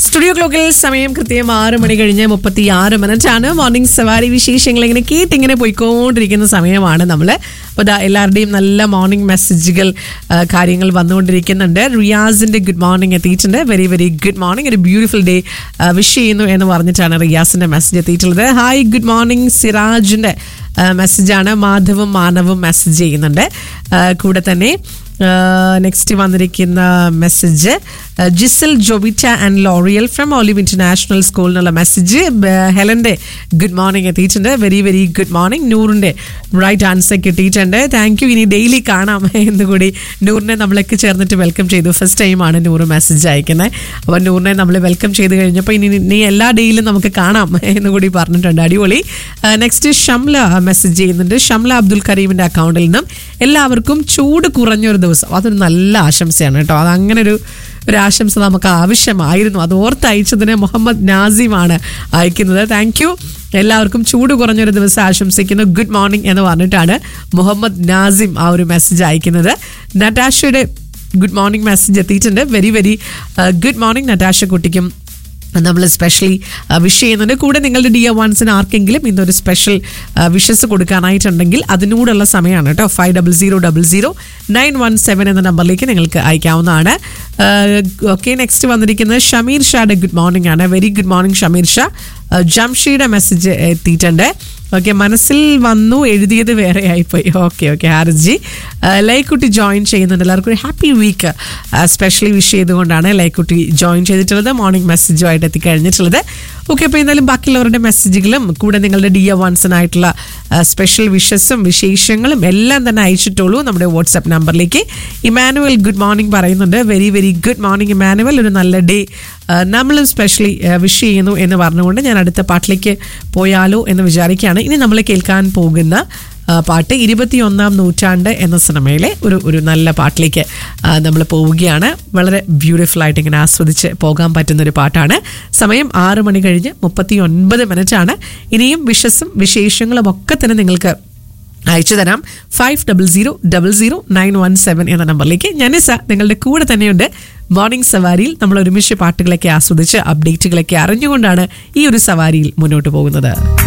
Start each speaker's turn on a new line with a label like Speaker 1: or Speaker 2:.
Speaker 1: studio ക്ലോക്കിൽ സമയം കൃത്യം ആറ് മണി കഴിഞ്ഞ് മുപ്പത്തി ആറ് മിനിറ്റ് ആണ് മോർണിംഗ് സവാരി വിശേഷങ്ങൾ ഇങ്ങനെ കേട്ടിങ്ങനെ പോയിക്കൊണ്ടിരിക്കുന്ന സമയമാണ് നമ്മൾ അപ്പോൾ ദാ എല്ലാവരുടെയും നല്ല മോർണിംഗ് മെസ്സേജുകൾ ആ, കാര്യങ്ങൾ വന്നുകൊണ്ടിരിക്കുന്നുണ്ട് റിയാസിന്റെ ഗുഡ് മോർണിംഗ് എത്തിയിട്ടുണ്ട് വെരി വെരി ഗുഡ് മോർണിംഗ് ഒരു ബ്യൂട്ടിഫുൾ ഡേ വിഷ് ചെയ്യുന്നു എന്ന് പറഞ്ഞിട്ടാണ് റിയാസിന്റെ മെസ്സേജ് എത്തിയിട്ടുള്ളത് ഹായ് ഗുഡ് മോർണിംഗ് സിറാജിന്റെ മെസ്സേജാണ് മാധവും മാനവും മെസ്സേജ് ചെയ്യുന്നുണ്ട് ആ, കൂടെ തന്നെ നെക്സ്റ്റ് വന്നിരിക്കുന്ന message Jisal Jobitta and Loriel from Olive International school എന്നുള്ള മെസ്സേജ് ഹെലന്റെ ഗുഡ് മോർണിംഗ് എത്തിയിട്ടുണ്ട് വെരി വെരി ഗുഡ് മോർണിംഗ് നൂറിന്റെ റൈറ്റ് ആൻസർ കിട്ടിയിട്ടുണ്ട് താങ്ക് യു ഇനി ഡെയിലി കാണാം എന്ന് കൂടി നൂറിനെ നമ്മളൊക്കെ ചേർന്നിട്ട് വെൽക്കം ചെയ്തു ഫസ്റ്റ് ടൈമാണ് നൂറ് മെസ്സേജ് അയക്കുന്നത് അപ്പോൾ നൂറിനെ നമ്മൾ വെൽക്കം ചെയ്ത് കഴിഞ്ഞപ്പോൾ ഇനി നീ എല്ലാ ഡേയിലും നമുക്ക് കാണാം എന്ന് കൂടി പറഞ്ഞിട്ടുണ്ട് അടിപൊളി നെക്സ്റ്റ് ഷംല മെസ്സേജ് ചെയ്യുന്നുണ്ട് ഷംല അബ്ദുൽ കരീമിന്റെ അക്കൗണ്ടിൽ നിന്നും എല്ലാവർക്കും ചൂട് കുറഞ്ഞൊരു ദിവസം അതൊരു നല്ല ആശംസയാണ് കേട്ടോ അത് അങ്ങനെ ഒരു ഒരു ആശംസ നമുക്ക് ആവശ്യമായിരുന്നു അത് ഓർത്ത് അയച്ചതിന് മുഹമ്മദ് നാസിമാണ് അയക്കുന്നത് താങ്ക് യു എല്ലാവർക്കും ചൂട് കുറഞ്ഞൊരു ദിവസം ആശംസിക്കുന്നു ഗുഡ് മോർണിംഗ് എന്ന് പറഞ്ഞിട്ടാണ് മുഹമ്മദ് നാസിം ആ ഒരു മെസ്സേജ് അയക്കുന്നത് നറ്റാഷയുടെ ഗുഡ് മോർണിംഗ് മെസ്സേജ് എത്തിയിട്ടുണ്ട് very very good morning Natasha കുട്ടിക്കും നമ്മൾ സ്പെഷ്യലി വിഷ് ചെയ്യുന്നുണ്ട് കൂടെ നിങ്ങളുടെ ഡിയർ വൺസിന് ആർക്കെങ്കിലും ഇന്നൊരു സ്പെഷ്യൽ വിഷസ് കൊടുക്കാനായിട്ടുണ്ടെങ്കിൽ അതിനൂടുള്ള സമയമാണ് കേട്ടോ five double zero double zero nine one seven എന്ന നമ്പറിലേക്ക് നിങ്ങൾക്ക് അയക്കാവുന്നതാണ് ഓക്കെ നെക്സ്റ്റ് വന്നിരിക്കുന്നത് ഷമീർ ഷായുടെ ഗുഡ് മോർണിംഗ് ആണ് very good morning Shameer Shah ജംഷിയുടെ മെസ്സേജ് എത്തിയിട്ടുണ്ട് ഓക്കെ മനസ്സിൽ വന്നു എഴുതിയത് വേറെ ആയിപ്പോയി ഓക്കെ ഓക്കെ ഹാരിജി ലൈക്കുട്ടി ജോയിൻ ചെയ്യുന്നുണ്ട് എല്ലാവർക്കും ഒരു ഹാപ്പി വീക്ക് സ്പെഷ്യലി വിഷ് ചെയ്തുകൊണ്ടാണ് ലൈക്കുട്ടി ജോയിൻ ചെയ്തിട്ടുള്ളത് മോർണിംഗ് മെസ്സേജുമായിട്ട് എത്തിക്കഴിഞ്ഞിട്ടുള്ളത് ഓക്കെ അപ്പോൾ എന്തായാലും ബാക്കിയുള്ളവരുടെ മെസ്സേജുകളും കൂടെ നിങ്ങളുടെ ഡി എ വൺസിനായിട്ടുള്ള സ്പെഷ്യൽ വിഷസും വിശേഷങ്ങളും എല്ലാം തന്നെ അയച്ചിട്ടുള്ളൂ നമ്മുടെ വാട്സാപ്പ് നമ്പറിലേക്ക് ഇമാനുവൽ ഗുഡ് മോർണിംഗ് പറയുന്നുണ്ട് very very good morning Emmanuel ഒരു നല്ല ഡേ നമ്മളും സ്പെഷ്യലി വിഷ് ചെയ്യുന്നു എന്ന് പറഞ്ഞുകൊണ്ട് ഞാൻ അടുത്ത പാട്ടിലേക്ക് പോയാലോ എന്ന് വിചാരിക്കുകയാണ് ഇനി നമ്മൾ കേൾക്കാൻ പോകുന്ന ആ, പാട്ട് ഇരുപത്തിയൊന്നാം നൂറ്റാണ്ട് എന്ന സിനിമയിലെ ഒരു ഒരു നല്ല പാട്ടിലേക്ക് നമ്മൾ പോവുകയാണ് വളരെ ബ്യൂട്ടിഫുൾ ആയിട്ട് ഇങ്ങനെ ആസ്വദിച്ച് പോകാൻ പറ്റുന്ന ഒരു പാട്ടാണ് സമയം ആറ് മണി കഴിഞ്ഞ് മുപ്പത്തി ഒൻപത് മിനിറ്റ് ആണ് ഇനിയും വിഷസും വിശേഷങ്ങളും ഒക്കെ തന്നെ നിങ്ങൾക്ക് അയച്ചു തരാം five double zero double zero nine one seven എന്ന നമ്പറിലേക്ക് ഞാനിസ നിങ്ങളുടെ കൂടെ തന്നെയുണ്ട് മോർണിംഗ് സവാരിയിൽ നമ്മൾ ഒരുമിച്ച് പാട്ടുകളൊക്കെ ആസ്വദിച്ച് അപ്ഡേറ്റുകളൊക്കെ അറിഞ്ഞുകൊണ്ടാണ് ഈ ഒരു സവാരിയിൽ മുന്നോട്ട് പോകുന്നത്